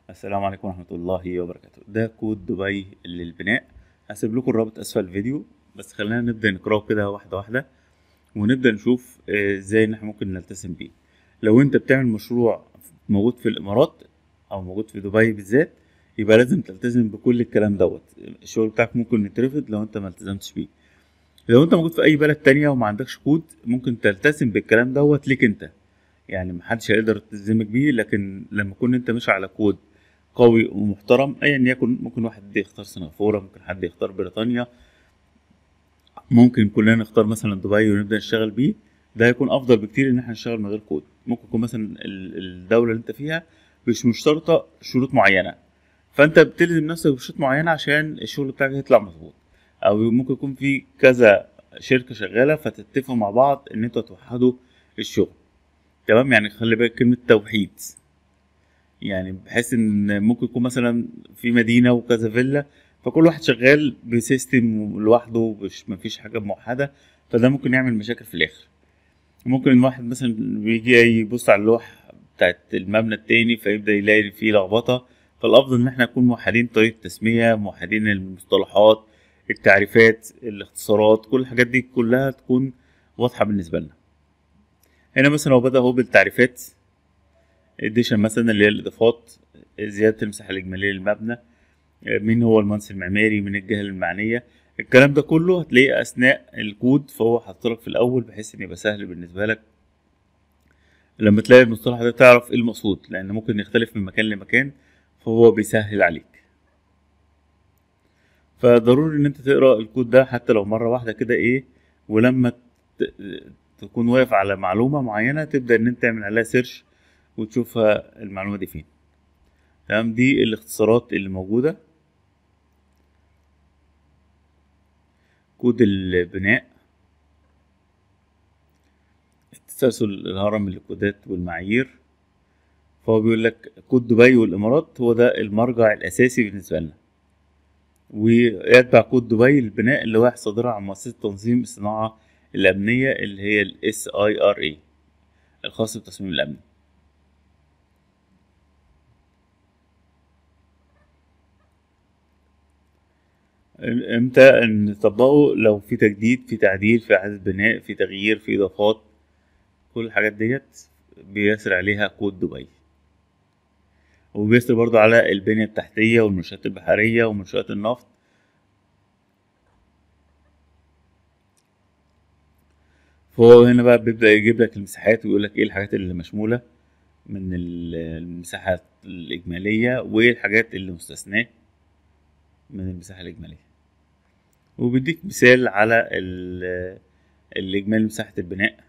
السلام عليكم ورحمة الله وبركاته ده كود دبي للبناء هسيب لكم الرابط أسفل الفيديو بس خلينا نبدأ نقراه كده واحدة واحدة ونبدأ نشوف آه، ازاي ان احنا ممكن نلتزم بيه لو انت بتعمل مشروع موجود في الامارات او موجود في دبي بالذات يبقى لازم تلتزم بكل الكلام دوت الشغل بتاعك ممكن يترفض لو انت ما التزمتش بيه لو انت موجود في اي بلد تانية وما عندكش كود ممكن تلتزم بالكلام دوت ليك انت يعني محدش هيقدر يلتزمك بيه لكن لما تكون انت ماشي على كود قوي ومحترم ايا يكن ممكن واحد يختار سنغافوره ممكن حد يختار بريطانيا ممكن كلنا نختار مثلا دبي ونبدا نشتغل بيه ده هيكون افضل بكتير ان احنا نشتغل من غير كود ممكن يكون مثلا ال- الدوله اللي انت فيها مش مشترطه شروط معينه فانت بتلزم نفسك بشروط معينه عشان الشغل بتاعك يطلع مظبوط او ممكن يكون في كذا شركه شغاله فتتفقوا مع بعض ان انتوا توحدوا الشغل تمام يعني خلي بالك كلمه توحيد يعني بحيث ان ممكن يكون مثلا في مدينه وكذا فيلا فكل واحد شغال بسيستم لوحده مش مفيش حاجه موحده فده ممكن يعمل مشاكل في الاخر ممكن الواحد مثلا بيجي يبص على اللوح بتاعت المبنى التاني فيبدا يلاقي فيه لخبطه فالافضل ان احنا نكون موحدين طريقه التسميه موحدين المصطلحات التعريفات الاختصارات كل الحاجات دي كلها تكون واضحه بالنسبه لنا هنا مثلا هو بدا هو بالتعريفات اديشن مثلا اللي هي الاضافات زياده المساحه الاجماليه للمبنى مين هو المهندس المعماري من الجهه المعنيه الكلام ده كله هتلاقيه اثناء الكود فهو حاطط في الاول بحيث ان يبقى سهل بالنسبه لك لما تلاقي المصطلح ده تعرف ايه المقصود لان ممكن يختلف من مكان لمكان فهو بيسهل عليك فضروري ان انت تقرا الكود ده حتى لو مره واحده كده ايه ولما ت- تكون واقف على معلومه معينه تبدا ان انت تعمل عليها سيرش وتشوفها المعلومه دي فين تمام دي الاختصارات اللي موجوده كود البناء التسلسل الهرم الكودات والمعايير فهو بيقول لك كود دبي والامارات هو ده المرجع الاساسي بالنسبه لنا ويتبع كود دبي للبناء اللي هو صادرها عن مؤسسه تنظيم الصناعه الامنيه اللي هي الاس اي ار اي الخاص بالتصميم الامني امتى نطبقه لو في تجديد في تعديل في اعاده بناء في تغيير في اضافات كل الحاجات ديت بيسر عليها كود دبي وبيسر برضو على البنية التحتية والمنشآت البحرية ومنشآت النفط فهو هنا بقى بيبدأ يجيب لك المساحات ويقول لك ايه الحاجات اللي مشمولة من ال- المساحات الإجمالية وايه الحاجات اللي مستثناة من المساحة الإجمالية وبيديك مثال على ال- الإجمالي مساحة البناء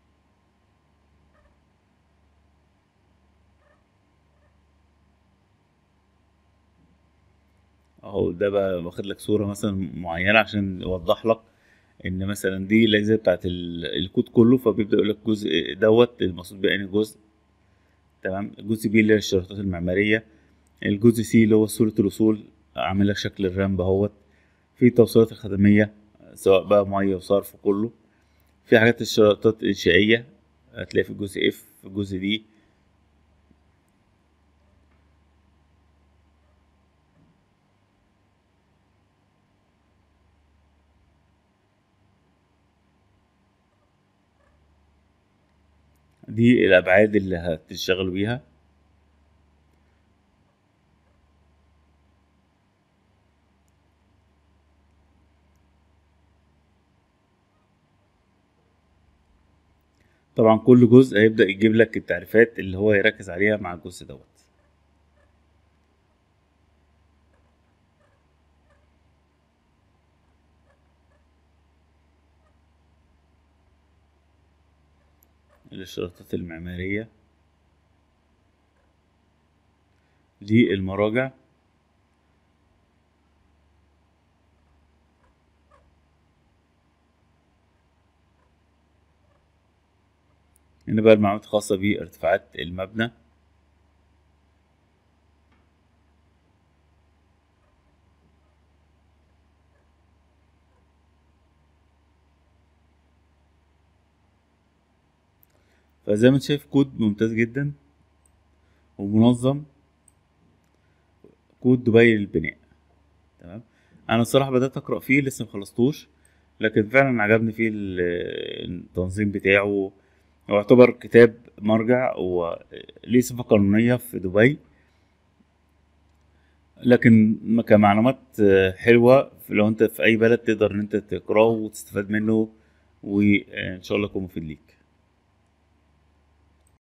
اهو ده بقى واخد لك صورة مثلا معينة عشان يوضح لك ان مثلا دي الاجزاء بتاعت ال- الكود كله فبيبدأ يقول لك جزء دوت المقصود بأنهي جزء تمام الجزء بي اللي هي الشرطات المعمارية الجزء سي اللي هو صورة الوصول عامل لك شكل الرامب اهوت في التوصيلات الخدمية سواء بقى مية وصرف كله في حاجات الشرطات الإنشائية هتلاقي في الجزء اف في الجزء دي دي الأبعاد اللي هتشتغلوا بيها طبعا كل جزء هيبدأ يجيب لك التعريفات اللي هو يركز عليها مع الجزء دوت الاشتراطات المعمارية دي المراجع هنا بقى المعلومات الخاصة بارتفاعات المبنى فزي ما انت شايف كود ممتاز جدا ومنظم كود دبي للبناء تمام انا الصراحه بدات اقرا فيه لسه مخلصتوش لكن فعلا عجبني فيه ال- التنظيم بتاعه هو يعتبر كتاب مرجع وليه صفة قانونية في دبي لكن م- كمعلومات آه، حلوة لو انت في اي بلد تقدر ان انت تقراه وتستفاد منه وان شاء الله يكون مفيد ليك